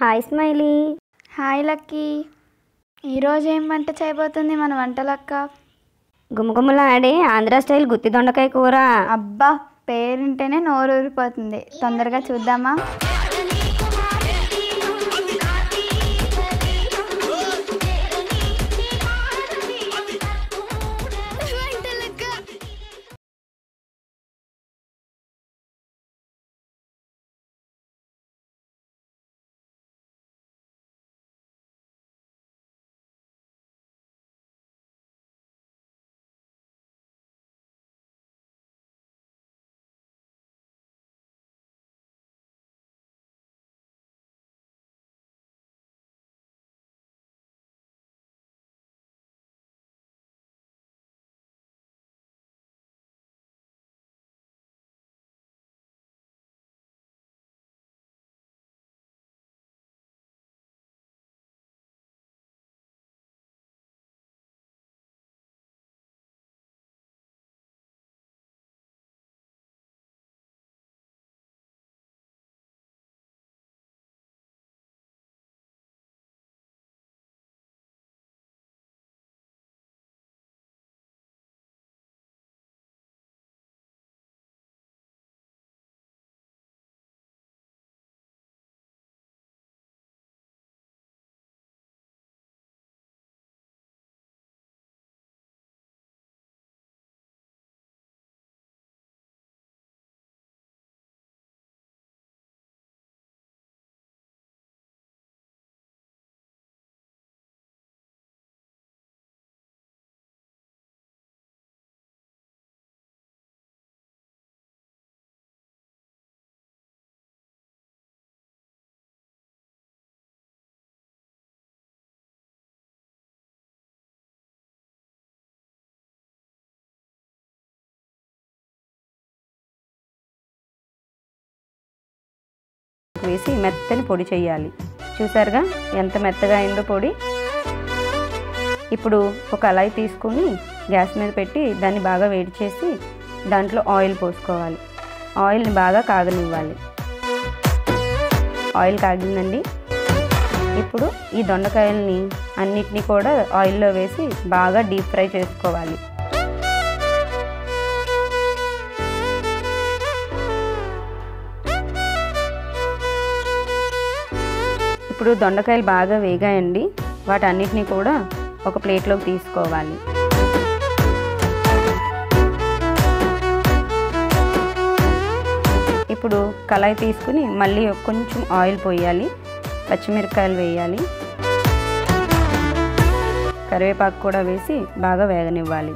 hi smiley hi lucky ఈరోజు ఏం వంట చేయబోతుంది మన వంటలక్క గుమగుమలాడే ఆంధ్ర స్టైల్ గుత్తి దొండకాయ కూర అబ్బా పేరుంటేనే నోరు ఊరిపోతుంది తొందరగా చూద్దామా వేసి మెత్తని పొడి చేయాలి చూసారుగా ఎంత మెత్తగా అయిందో పొడి ఇప్పుడు ఒక కళాయి తీసుకొని గ్యాస్ మీద పెట్టి దాన్ని బాగా వేడి చేసి దాంట్లో ఆయిల్ పోసుకోవాలి ఆయిల్ని బాగా కాగనివ్వాలి ఆయిల్ కాగిందండి ఇప్పుడు ఈ దొండకాయల్ని అన్నిటినీ కూడా ఆయిల్లో వేసి బాగా డీప్ ఫ్రై చేసుకోవాలి ఇప్పుడు దొండకాయలు బాగా వేగాయండి వాటన్నిటిని కూడా ఒక ప్లేట్లోకి తీసుకోవాలి ఇప్పుడు కళాయి తీసుకుని మళ్ళీ కొంచెం ఆయిల్ పోయాలి పచ్చిమిరపకాయలు వేయాలి కరివేపాకు కూడా వేసి బాగా వేగనివ్వాలి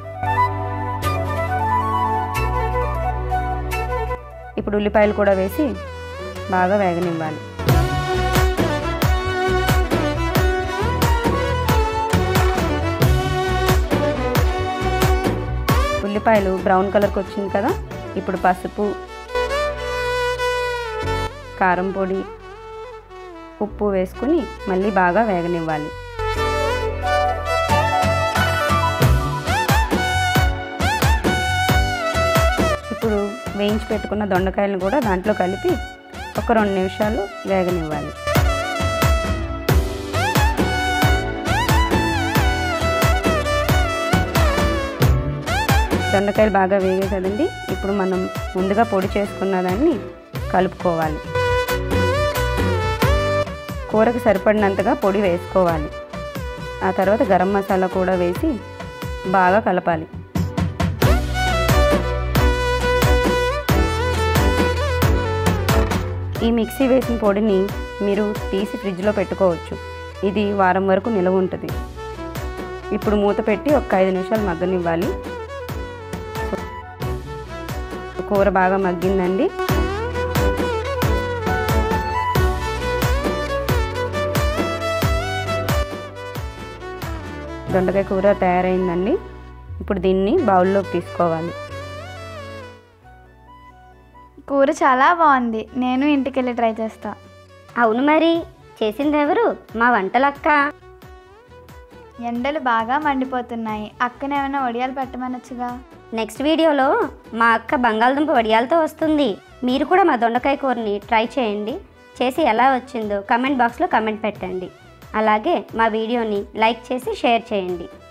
ఇప్పుడు ఉల్లిపాయలు కూడా వేసి బాగా వేగనివ్వాలి ఉల్లిపాయలు బ్రౌన్ కలర్కి వచ్చింది కదా ఇప్పుడు పసుపు కారం పొడి ఉప్పు వేసుకుని మళ్ళీ బాగా వేగనివ్వాలి ఇప్పుడు వేయించి పెట్టుకున్న దొండకాయలను కూడా దాంట్లో కలిపి ఒక రెండు నిమిషాలు వేగనివ్వాలి దొండకాయలు బాగా వేగాయి కదండి ఇప్పుడు మనం ముందుగా పొడి చేసుకున్న దాన్ని కలుపుకోవాలి కూరకు సరిపడినంతగా పొడి వేసుకోవాలి ఆ తర్వాత గరం మసాలా కూడా వేసి బాగా కలపాలి ఈ మిక్సీ వేసిన పొడిని మీరు తీసి ఫ్రిడ్జ్లో పెట్టుకోవచ్చు ఇది వారం వరకు నిలవ ఉంటుంది ఇప్పుడు మూత పెట్టి ఒక ఐదు నిమిషాలు మగ్గనివ్వాలి కూర బాగా మగ్గిందండి దొండకాయ కూర తయారైందండి ఇప్పుడు దీన్ని బౌల్లోకి తీసుకోవాలి కూర చాలా బాగుంది నేను ఇంటికి వెళ్ళి ట్రై చేస్తా అవును మరి చేసింది ఎవరు మా వంటలక్క ఎండలు బాగా మండిపోతున్నాయి అక్కనేమైనా వడియాలు పెట్టమనొచ్చుగా నెక్స్ట్ వీడియోలో మా అక్క బంగాళదుంప వడియాలతో వస్తుంది మీరు కూడా మా దొండకాయ కూరని ట్రై చేయండి చేసి ఎలా వచ్చిందో కమెంట్ బాక్స్లో కమెంట్ పెట్టండి అలాగే మా వీడియోని లైక్ చేసి షేర్ చేయండి